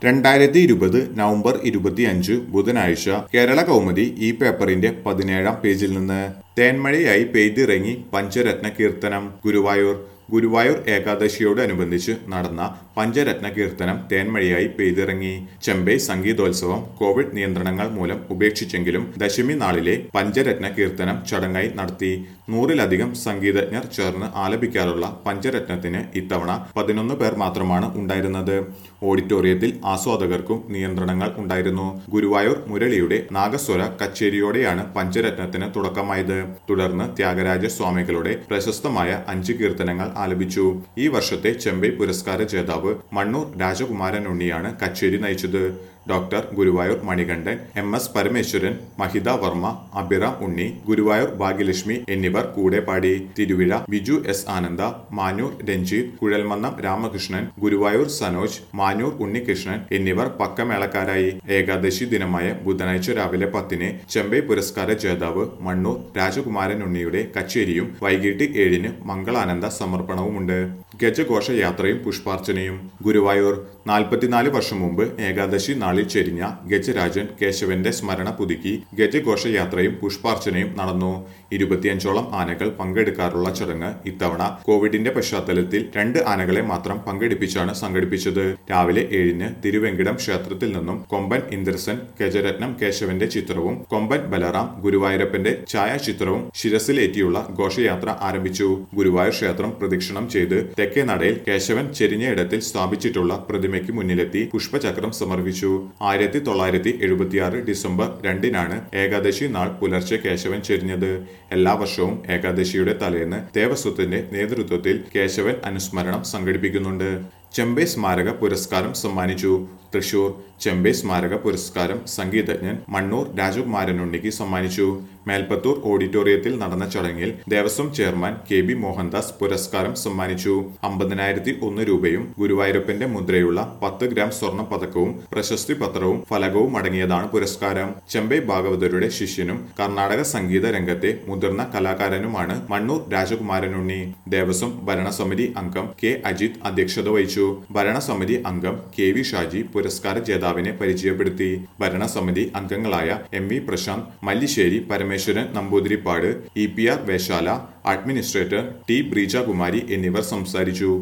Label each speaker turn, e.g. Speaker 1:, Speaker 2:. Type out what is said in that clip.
Speaker 1: രണ്ടായിരത്തി ഇരുപത് നവംബർ ഇരുപത്തിയഞ്ച് ബുധനാഴ്ച കേരള കൗമുദി ഈ പേപ്പറിന്റെ പതിനേഴാം പേജിൽ നിന്ന് തേന്മഴയായി പെയ്തിറങ്ങി പഞ്ചരത്ന കീർത്തനം ഗുരുവായൂർ ഗുരുവായൂർ ഏകാദശിയോടനുബന്ധിച്ച് നടന്ന പഞ്ചരത്ന കീർത്തനം തേന്മഴയായി പെയ്തിറങ്ങി ചെമ്പൈ സംഗീതോത്സവം കോവിഡ് നിയന്ത്രണങ്ങൾ മൂലം ഉപേക്ഷിച്ചെങ്കിലും ദശമി നാളിലെ പഞ്ചരത്ന കീർത്തനം ചടങ്ങായി നടത്തി നൂറിലധികം സംഗീതജ്ഞർ ചേർന്ന് ആലപിക്കാറുള്ള പഞ്ചരത്നത്തിന് ഇത്തവണ പതിനൊന്ന് പേർ മാത്രമാണ് ഉണ്ടായിരുന്നത് ഓഡിറ്റോറിയത്തിൽ ആസ്വാദകർക്കും നിയന്ത്രണങ്ങൾ ഉണ്ടായിരുന്നു ഗുരുവായൂർ മുരളിയുടെ നാഗസ്വര കച്ചേരിയോടെയാണ് പഞ്ചരത്നത്തിന് തുടക്കമായത് തുടർന്ന് ത്യാഗരാജ സ്വാമികളുടെ പ്രശസ്തമായ അഞ്ച് കീർത്തനങ്ങൾ ആലപിച്ചു ഈ വർഷത്തെ ചെമ്പൈ പുരസ്കാര ജേതാവ് മണ്ണൂർ രാജകുമാരൻ ഉണ്ണിയാണ് കച്ചേരി നയിച്ചത് doctor Guruvayur Manikandan M S Parameswaran Mahitha Varma Abhiram Unni Guruvayur Bhagyalakshmi എന്നിവർ കൂടെ പാടി തിരുവിഴ ബിജു എസ് ആനന്ദ മാനൂർ രഞ്ജിത്ത് കുഴൽമന്നം രാമകൃഷ്ണൻ ഗുരുവായൂർ സനോജ് മാനൂർ ഉണ്ണികൃഷ്ണൻ എന്നിവർ പക്കമേളക്കാരായി ഏകാദശി ദിനമായ ബുധനാഴ്ച രാവിലെ പത്തിന് ചെമ്പൈ പുരസ്കാര ജേതാവ് മണ്ണൂർ രാജകുമാരൻ ഉണ്ണിയുടെ കച്ചേരിയും വൈകിട്ട് ഏഴിന് മംഗളാനന്ദ സമർപ്പണവുമുണ്ട് ഗജഘോഷ യാത്രയും പുഷ്പാർച്ചനയും ഗുരുവായൂർ നാൽപ്പത്തിനാല് വർഷം മുമ്പ് ഏകാദശി നാളിൽ ചെരിഞ്ഞ ഗജരാജൻ കേശവന്റെ സ്മരണ പുതുക്കി ഗജഘോഷയാത്രയും പുഷ്പാർച്ചനയും നടന്നു ഇരുപത്തിയഞ്ചോളം ആനകൾ പങ്കെടുക്കാറുള്ള ചടങ്ങ് ഇത്തവണ കോവിഡിന്റെ പശ്ചാത്തലത്തിൽ രണ്ട് ആനകളെ മാത്രം പങ്കെടുപ്പിച്ചാണ് സംഘടിപ്പിച്ചത് രാവിലെ ഏഴിന് തിരുവെങ്കിടം ക്ഷേത്രത്തിൽ നിന്നും കൊമ്പൻ ഇന്ദ്രസൻ ഗജരത്നം കേശവന്റെ ചിത്രവും കൊമ്പൻ ബലറാം ഗുരുവായൂരപ്പന്റെ ഛായാചിത്രവും ശിരസിലേറ്റിയുള്ള ഘോഷയാത്ര ആരംഭിച്ചു ഗുരുവായൂർ ക്ഷേത്രം പ്രദക്ഷിണം ചെയ്ത് തെക്കേ നടയിൽ കേശവൻ ചെരിഞ്ഞയിടത്തിൽ സ്ഥാപിച്ചിട്ടുള്ള പ്രതിമയ്ക്ക് മുന്നിലെത്തി പുഷ്പചക്രം സമർപ്പിച്ചു ആയിരത്തി തൊള്ളായിരത്തി എഴുപത്തിയാറ് ഡിസംബർ രണ്ടിനാണ് ഏകാദശി നാൾ പുലർച്ചെ കേശവൻ ചെരിഞ്ഞത് എല്ലാ വർഷവും ഏകാദശിയുടെ തലേന്ന് ദേവസ്വത്തിന്റെ നേതൃത്വത്തിൽ കേശവൻ അനുസ്മരണം സംഘടിപ്പിക്കുന്നുണ്ട് ചെമ്പൈ സ്മാരക പുരസ്കാരം സമ്മാനിച്ചു തൃശൂർ ചെമ്പൈ സ്മാരക പുരസ്കാരം സംഗീതജ്ഞൻ മണ്ണൂർ രാജകുമാരനുണ്ണിക്ക് സമ്മാനിച്ചു മേൽപ്പത്തൂർ ഓഡിറ്റോറിയത്തിൽ നടന്ന ചടങ്ങിൽ Devaswom chairman K B Mohandas പുരസ്കാരം സമ്മാനിച്ചു അമ്പതിനായിരത്തി ഒന്ന് രൂപയും ഗുരുവായൂരപ്പന്റെ മുദ്രയുള്ള പത്ത് ഗ്രാം സ്വർണ്ണ പതക്കവും പ്രശസ്തി പത്രവും ഫലകവും അടങ്ങിയതാണ് പുരസ്കാരം ചെമ്പൈ ഭാഗവതരുടെ ശിഷ്യനും കർണാടക സംഗീത രംഗത്തെ മുതിർന്ന കലാകാരനുമാണ് മണ്ണൂർ രാജകുമാരനുണ്ണി ദേവസ്വം ഭരണസമിതി അംഗം കെ അജിത് അധ്യക്ഷത വഹിച്ചു ഭരണസമിതി അംഗം കെ വി ഷാജി പുരസ്കാര ജേതാവിനെ പരിചയപ്പെടുത്തി ഭരണസമിതി അംഗങ്ങളായ M V Prasanth Mallissery Parameswaran Namboothiripad E P R Veshala administrator T Breejakumari എന്നിവർ സംസാരിച്ചു